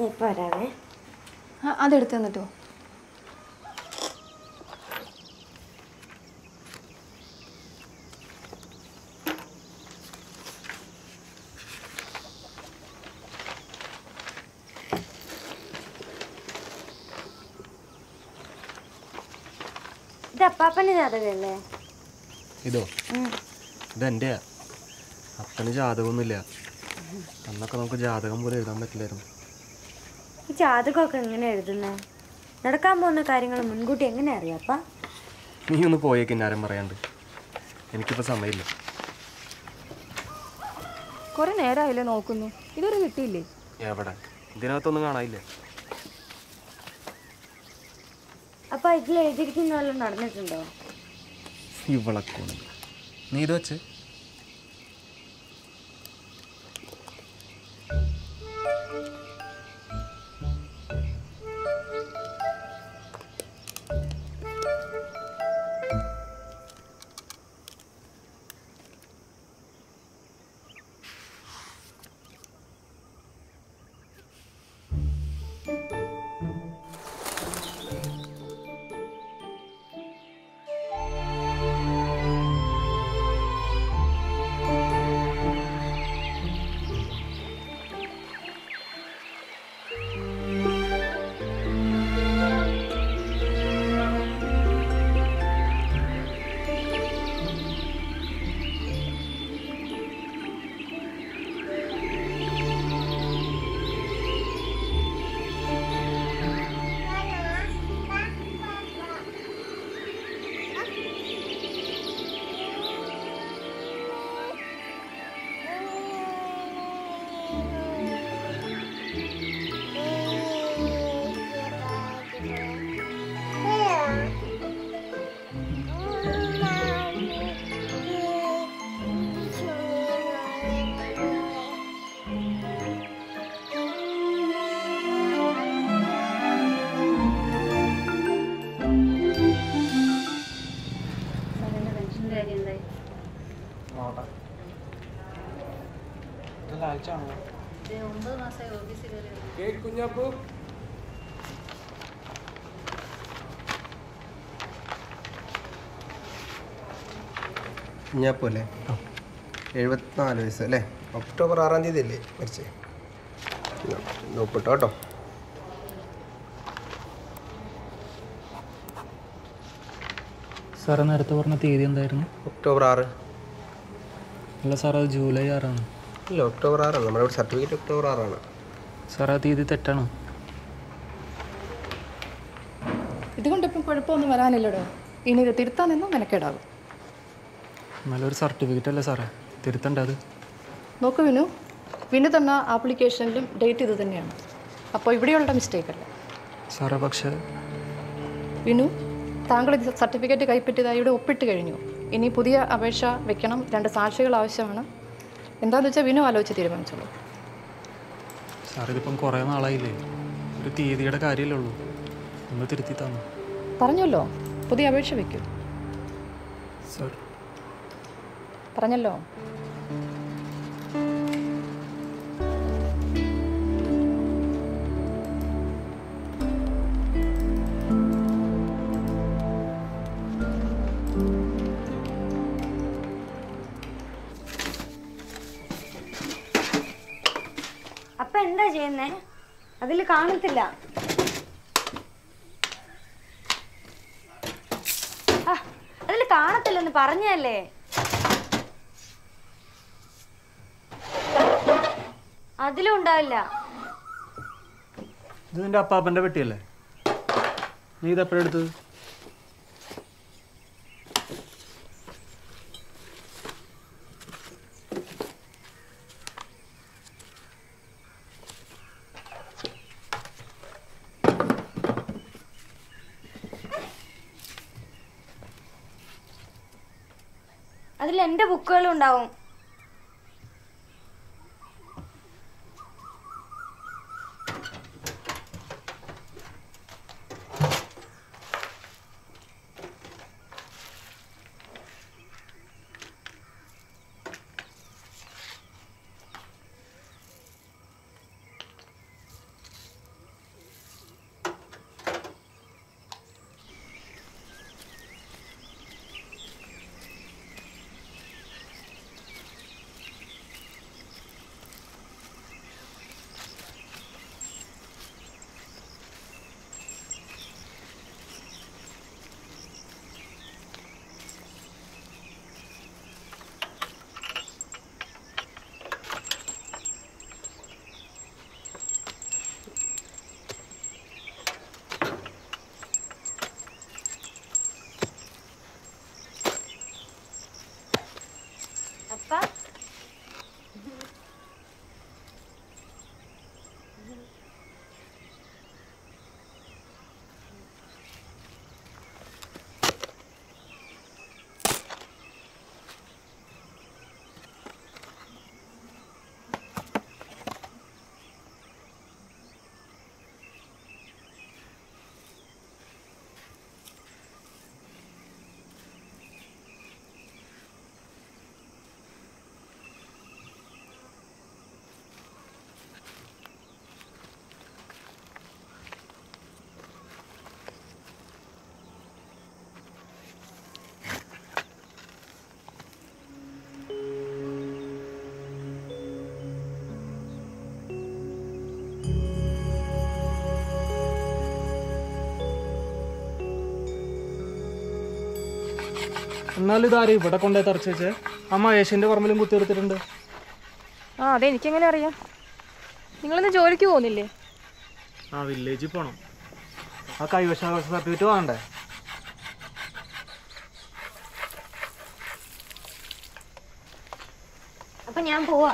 ഞാൻ ഇപ്പൊ വരാവേ ആ, അതെടുത്ത് തന്നിട്ടോ ഇത് അപ്പാപ്പന്റെ ജാതകല്ലേ ഇതോ ഇതെൻ്റെയാ അപ്പന് ജാതകമൊന്നുമില്ല അന്നൊക്കെ നമുക്ക് ജാതകം പോലും എഴുതാൻ പറ്റില്ലായിരുന്നു ഈ ജാതകമൊക്കെ എങ്ങനെ എഴുതുന്നേ നടക്കാൻ പോകുന്ന കാര്യങ്ങൾ മുൻകൂട്ടി എങ്ങനെ അറിയാപ്പാ നീ ഒന്ന് പോയേ കിന്നാരം പറയാണ്ട് എനിക്കിപ്പോൾ സമയമില്ല കുറെ നേരമായില്ലേ നോക്കുന്നു ഇതുവരെ കിട്ടിയില്ലേ എവിടെ ഇതിനകത്തൊന്നും കാണാനില്ല അപ്പൊ ഇതിൽ എഴുതിയിരിക്കുന്ന വല്ലതും നടന്നിട്ടുണ്ടോ ഇവളൊക്കെ നീ ഇത് വെച്ച് കുഞ്ഞാപ്പൂല്ലേ എഴുപത്തിനാല് വയസ്സ് അല്ലേ ഒക്ടോബർ ആറാം തീയതി അല്ലേ മരിച്ചേ നോക്കിട്ടോ കേട്ടോ സാറേ നേരത്തെ പറഞ്ഞ തീയതി എന്തായിരുന്നു ഒക്ടോബർ ആറ് അല്ല സാർ അത് ജൂലൈ ആറാണ് ഇല്ല ഒക്ടോബർ ആറാണ് നമ്മുടെ ഇവിടെ സർട്ടിഫിക്കറ്റ് ഒക്ടോബർ ആറാണ് സാർ ആ തീയതി തെറ്റാണോ ഇതുകൊണ്ടിപ്പം കുഴപ്പമൊന്നും വരാനില്ലടോ ഇനി ഇത് തിരുത്താൻ നിന്നും മെനക്കേടാകും നല്ലൊരു സർട്ടിഫിക്കറ്റ് അല്ലേ സാറേ തിരുത്തണ്ട അത് നോക്കൂ വിനു വിനു തന്ന ആപ്ലിക്കേഷനിലും ഡേറ്റ് ഇത് തന്നെയാണ് അപ്പോൾ ഇവിടെയുള്ള മിസ്റ്റേക്ക് അല്ല സാറേ പക്ഷേ വിനു താങ്കൾ ഇത് സർട്ടിഫിക്കറ്റ് കൈപ്പറ്റിയതായി ഇവിടെ ഒപ്പിട്ട് കഴിഞ്ഞു ഇനി പുതിയ അപേക്ഷ വെക്കണം രണ്ട് സാക്ഷികൾ ആവശ്യമാണ് എന്താണെന്ന് വെച്ചാൽ വിനു ആലോചിച്ച് തീരുമാനിച്ചോളൂ സാർ ഇതിപ്പം കുറേ നാളായില്ലേ ഒരു തീയതിയുടെ കാര്യമല്ലേ ഉള്ളൂ ഒന്ന് തിരുത്തി തന്നു പറഞ്ഞല്ലോ പുതിയ അപേക്ഷ വെക്കൂ സാർ പറഞ്ഞല്ലോ അപ്പൊ എന്താ ചെയ്യുന്നേ അതിൽ കാണത്തില്ല ആ, അതിൽ കാണത്തില്ലെന്ന് പറഞ്ഞല്ലേ അതിലും ഉണ്ടാവില്ല ഇത് നിൻ്റെ അപ്പാപ്പൻ്റെ പെട്ടിയല്ലേ നീ ഇത് എപ്പോഴെടുത്തത് അതിൽ എൻ്റെ ബുക്കുകളും ഉണ്ടാവും എന്നാലും ഇതാരും ഇവിടെ കൊണ്ടുപോയി തറച്ച് വെച്ചേ ആ മഹേഷിൻ്റെ പറമ്പിലും കുത്തിയെടുത്തിട്ടുണ്ട് ആ അതെനിക്കെങ്ങനെ അറിയാം നിങ്ങളിന്ന് ജോലിക്ക് പോകുന്നില്ലേ ആ വില്ലേജിൽ പോകണം ആ കൈവശാവകാശ സർട്ടിഫിക്കറ്റ് വാങ്ങണ്ടേ അപ്പൊ ഞാൻ പോവാ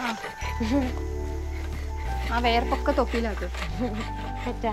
ആ വേർപ്പൊക്കെ തൊപ്പിയിലാക്കും സെറ്റാ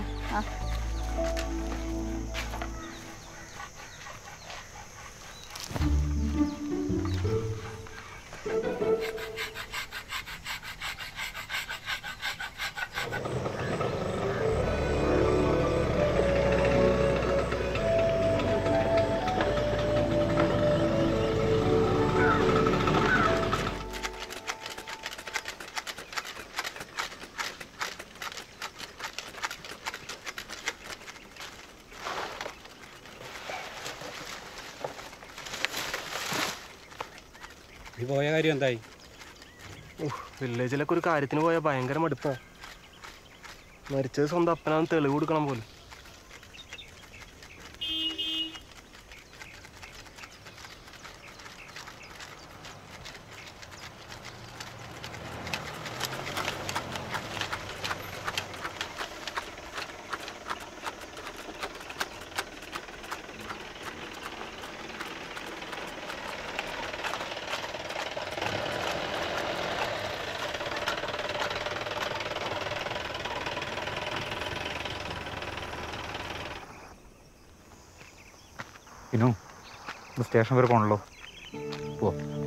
നീ പോയ കാര്യം എന്തായി വില്ലേജിലൊക്കെ ഒരു കാര്യത്തിന് പോയാൽ ഭയങ്കര മടുപ്പാ മരിച്ചത് സ്വന്തം അപ്പനാന്ന് തെളിവ് കൊടുക്കണം പോലും ഇനു സ്റ്റേഷൻ വരെ പോകണല്ലോ പോ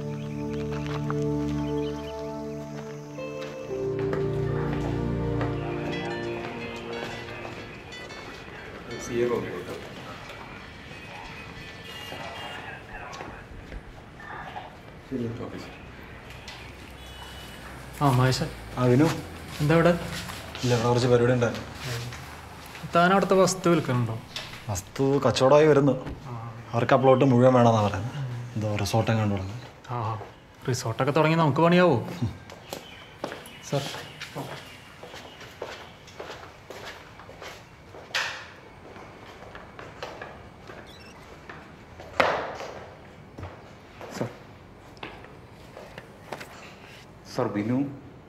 ആ മഹേഷ ആ വിനു എന്താ ഇവിടെ ഇല്ല ഇവിടെ കുറച്ച് പരിപാടി ഉണ്ടായിരുന്നു താൻ അവിടുത്തെ വസ്തു വിൽക്കുന്നുണ്ടോ വസ്തു കച്ചവടമായി വരുന്നു അവർക്ക് ആ പ്ലോട്ട് മുഴുവൻ വേണമെന്നാണ് പറയുന്നത് എന്തോ റിസോർട്ടും കണ്ടു തുടങ്ങി ആ റിസോർട്ടൊക്കെ തുടങ്ങി നമുക്ക് പണിയാവോ സാർ സർ ബിനു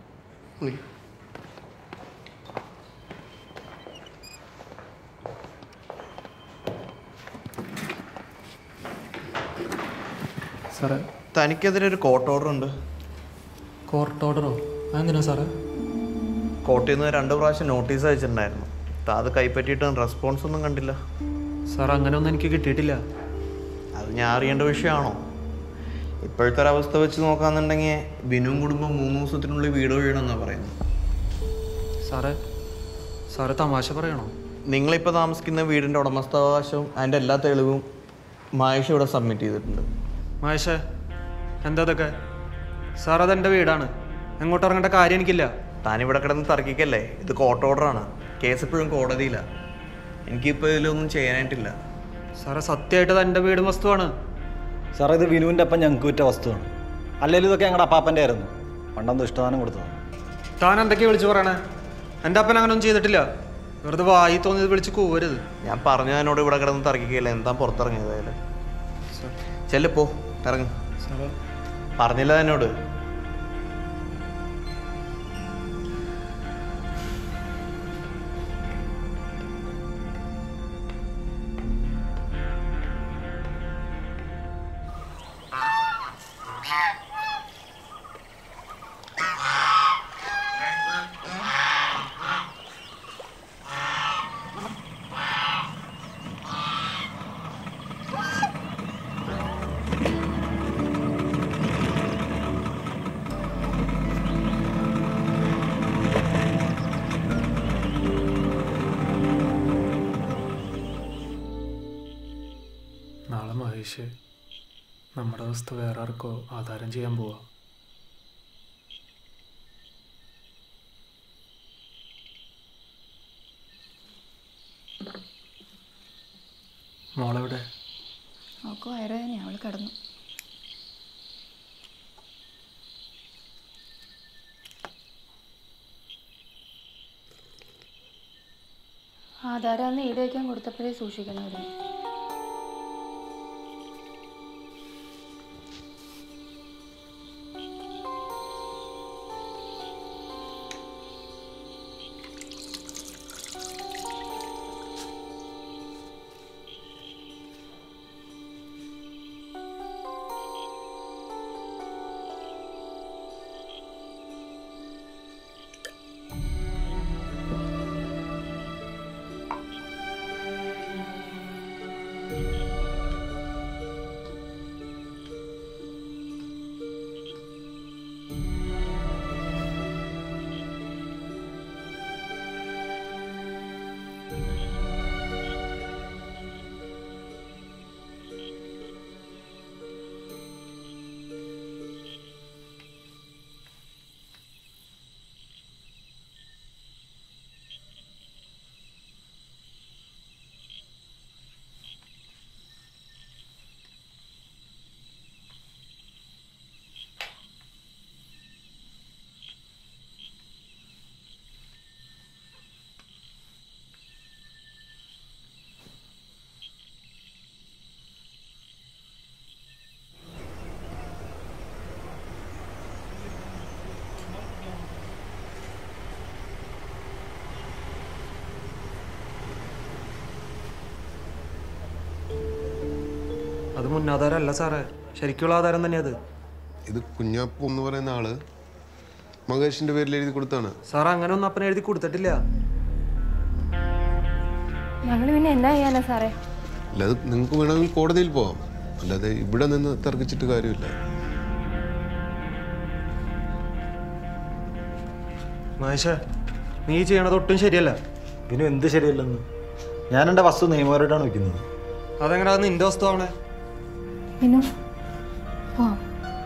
സാറേ തനിക്കെതിരെ ഒരു കോർട്ട് ഓർഡർ ഉണ്ട് കോർട്ട് ഓർഡറോ അതെന്തിനാ സാറേ കോർട്ടിൽ നിന്ന് രണ്ട് പ്രാവശ്യം നോട്ടീസ് അയച്ചിട്ടുണ്ടായിരുന്നു താ അത് കൈപ്പറ്റിയിട്ടും റെസ്പോൺസ് ഒന്നും കണ്ടില്ല സാർ അങ്ങനെ ഒന്നും എനിക്ക് കിട്ടിയിട്ടില്ല അത് ഞാൻ അറിയേണ്ട വിഷയമാണോ ഇപ്പോഴത്തെ ഒരു അവസ്ഥ വെച്ച് നോക്കാന്നുണ്ടെങ്കിൽ ബിനുവും കുടുംബം മൂന്ന് ദിവസത്തിനുള്ളിൽ വീട് ഒഴിയണമെന്നാണ് പറയുന്നത് സാറേ സാറ് തമാശ പറയണോ നിങ്ങളിപ്പോൾ താമസിക്കുന്ന വീടിൻ്റെ ഉടമസ്ഥാവകാശവും അതിൻ്റെ എല്ലാ തെളിവും മായേഷ് ഇവിടെ സബ്മിറ്റ് ചെയ്തിട്ടുണ്ട് മഹേഷേ എന്താ ഇതൊക്കെ സാർ അതെൻ്റെ വീടാണ് എങ്ങോട്ട് ഇറങ്ങേണ്ട കാര്യം എനിക്കില്ല താനിവിടെ കിടന്ന് തർക്കിക്കല്ലേ ഇത് കോർട്ട് ഓർഡറാണ് കേസ് ഇപ്പോഴും കോടതിയിലാണ് എനിക്കിപ്പോൾ ഇതിലൊന്നും ചെയ്യാനായിട്ടില്ല സാറേ സത്യമായിട്ട് അത് എൻ്റെ വീടും വസ്തുവാണ് സാറേ ഇത് വിനുവിൻ്റെ അപ്പം ഞങ്ങൾക്ക് വിറ്റ വസ്തുവാണ് അല്ലെങ്കിൽ ഇതൊക്കെ ഞങ്ങളുടെ അപ്പാപ്പൻ്റെ ആയിരുന്നു പണ്ടൊന്നും ഇഷ്ടദാനം കൊടുത്തതാണ് താൻ എന്തൊക്കെയാ വിളിച്ചു പറയണേ എൻ്റെ അപ്പൻ അങ്ങനൊന്നും ചെയ്തിട്ടില്ല വെറുതെ വായി തോന്നിയത് വിളിച്ച് കൂവരുത് ഞാൻ പറഞ്ഞു എന്നോട് ഇവിടെ കിടന്ന് തർക്കിക്കില്ല എന്താ പുറത്തിറങ്ങിയത് അതിൽ ചെല്ല് പോ ഇറങ്ങ് സാറേ പറഞ്ഞില്ല എന്നോട് നാളെ മഹേഷ് നമ്മുടെ വസ്തു വേറെ ആർക്കോ ആധാരം ചെയ്യാൻ പോവാ മോളെവിടെ അവൾക്ക് വയറുവേദനയാണ് അവൾ കിടന്നു ആധാരം അന്ന് ഈട് വയ്ക്കാൻ കൊടുത്തപ്പോഴേ സൂക്ഷിക്കണമായിരുന്നു അത് മുന്നാധാരമല്ല സാറേ ശരിക്കുള്ള ആധാരം തന്നെയാ അത് ഇത് കുഞ്ഞാപ്പു എന്ന് പറയുന്ന ആള് മഹേഷിന്റെ പേരിൽ എഴുതി കൊടുത്താണ് സാർ അങ്ങനെ ഒന്നും അപ്പനെ എഴുതി കൊടുത്തിട്ടില്ല ഞങ്ങൾ പിന്നെ എന്നാ ചെയ്യാനാ സാറേ അല്ല അത് നിങ്ങൾക്ക് വേണമെങ്കിൽ കോടതിയിൽ പോവാം അല്ലാതെ ഇവിടെ നിന്ന് തർക്കിച്ചിട്ട് കാര്യമില്ല മഹേഷേ നീ ചെയ്യണത് ഒട്ടും ശരിയല്ല വിനു എന്ത് ശരിയല്ലെന്ന് ഞാൻ എൻ്റെ വസ്തു നിയമപരമായിട്ടാണ് വെക്കുന്നത് അതെങ്ങനെ അത് നിന്റെ വസ്തു ആവണേ വിനു പോവാം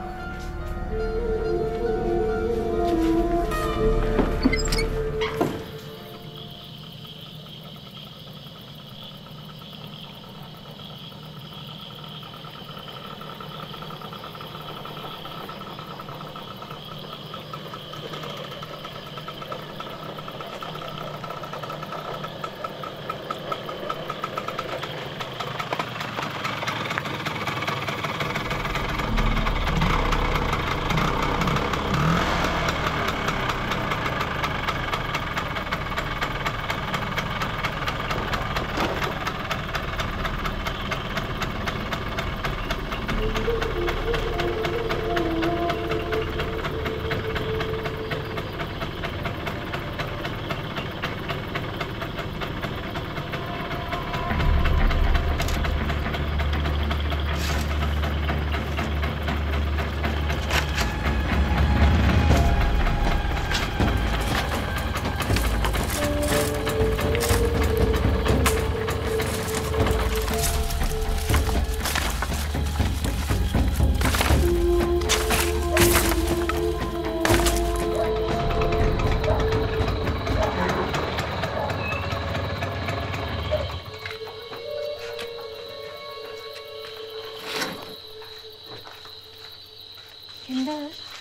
എന്താ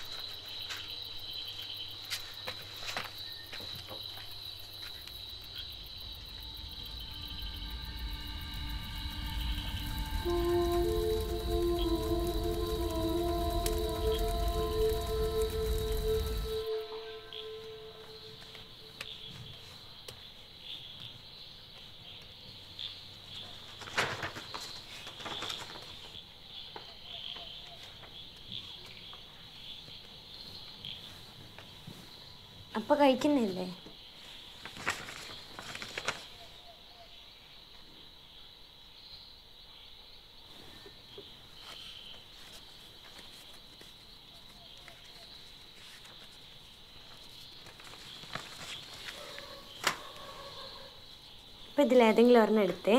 അപ്പൊ കഴിക്കുന്നില്ലേ അപ്പൊ ഇതിലേതെങ്കിലും ഒരെണ്ണം എടുത്തേ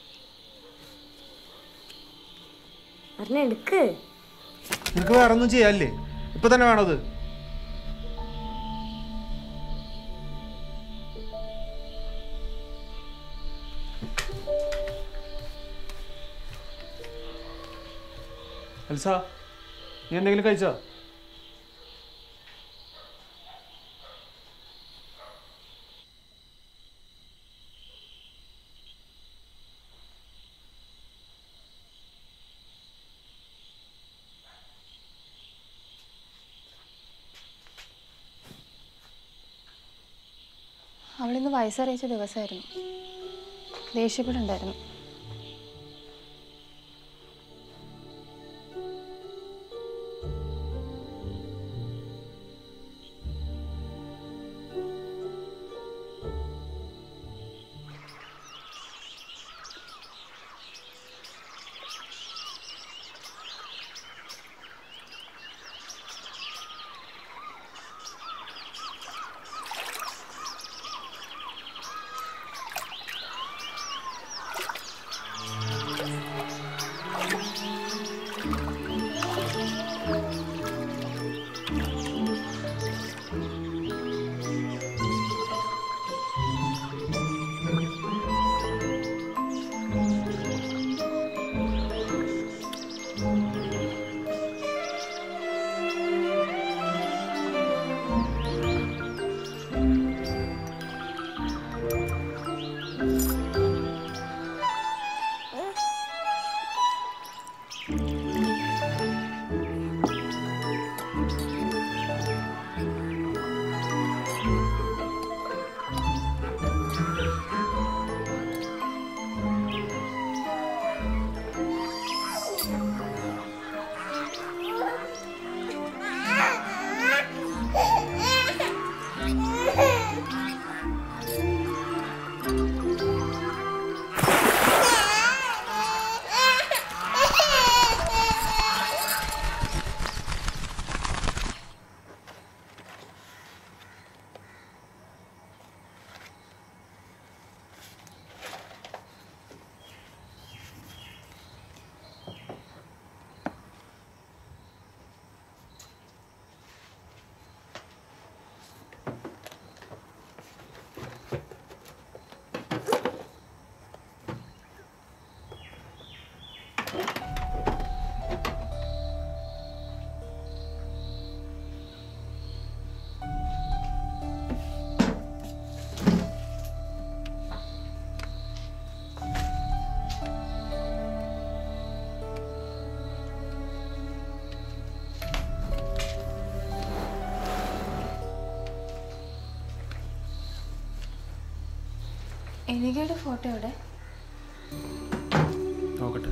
ഒരെണ്ണം എടുക്ക് നിനക്ക് വേറെ ഒന്നും ചെയ്യാല്ലേ ഇപ്പൊ തന്നെ വേണത് എൽസ നീ എന്തെങ്കിലും കഴിച്ചോ അവളിന്ന് വയസ്സറിയിച്ച ദിവസമായിരുന്നു ദേഷ്യപ്പെടുണ്ടായിരുന്നു എനിക്കയുടെ ഫോട്ടോ എവിടെ നോക്കട്ടെ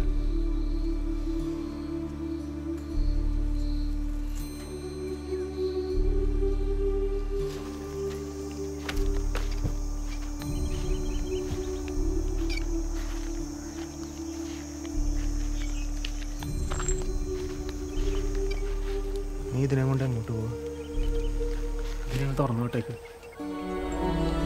നീ ഇതിനെ കൊണ്ട് എങ്ങോട്ട് പോവാ ഇതിനെ തുറന്നു വിട്ടേക്ക്